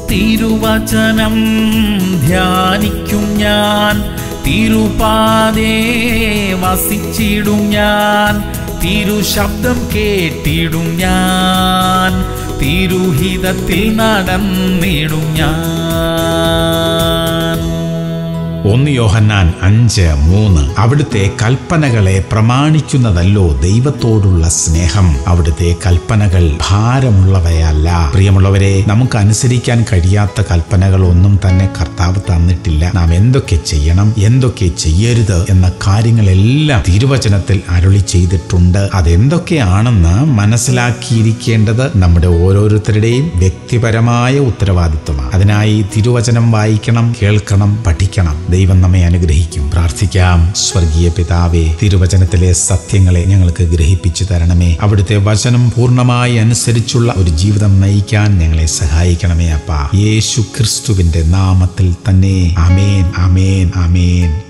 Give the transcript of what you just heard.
തിരുവചനം ധ്യാനിക്കും ഞാൻ തിരുപാതേ വസിച്ചിടും ഞാൻ തിരുശബ്ദം കേട്ടിടും ഞാൻ തിരുഹിതത്തിൽ നടന്നിടും ഞാൻ ഒന്ന് യോഹന്നാൻ അഞ്ച് മൂന്ന് അവിടുത്തെ കൽപ്പനകളെ പ്രമാണിക്കുന്നതല്ലോ ദൈവത്തോടുള്ള സ്നേഹം അവിടുത്തെ കൽപ്പനകൾ ഭാരമുള്ളവയല്ല പ്രിയമുള്ളവരെ നമുക്ക് അനുസരിക്കാൻ കഴിയാത്ത കൽപ്പനകൾ ഒന്നും തന്നെ കർത്താവ് തന്നിട്ടില്ല നാം എന്തൊക്കെ ചെയ്യണം എന്തൊക്കെ ചെയ്യരുത് എന്ന കാര്യങ്ങളെല്ലാം തിരുവചനത്തിൽ അരുളി ചെയ്തിട്ടുണ്ട് അതെന്തൊക്കെയാണെന്ന് മനസ്സിലാക്കിയിരിക്കേണ്ടത് നമ്മുടെ ഓരോരുത്തരുടെയും വ്യക്തിപരമായ ഉത്തരവാദിത്വമാണ് അതിനായി തിരുവചനം വായിക്കണം കേൾക്കണം പഠിക്കണം ദൈവം നമ്മെ അനുഗ്രഹിക്കും പ്രാർത്ഥിക്കാം സ്വർഗീയ പിതാവേ തിരുവചനത്തിലെ സത്യങ്ങളെ ഞങ്ങൾക്ക് ഗ്രഹിപ്പിച്ചു തരണമേ അവിടുത്തെ വചനം പൂർണ്ണമായി അനുസരിച്ചുള്ള ഒരു ജീവിതം നയിക്കാൻ ഞങ്ങളെ സഹായിക്കണമേ അപ്പ യേശു ക്രിസ്തുവിന്റെ നാമത്തിൽ തന്നെ അമേൻ അമേൻ അമേൻ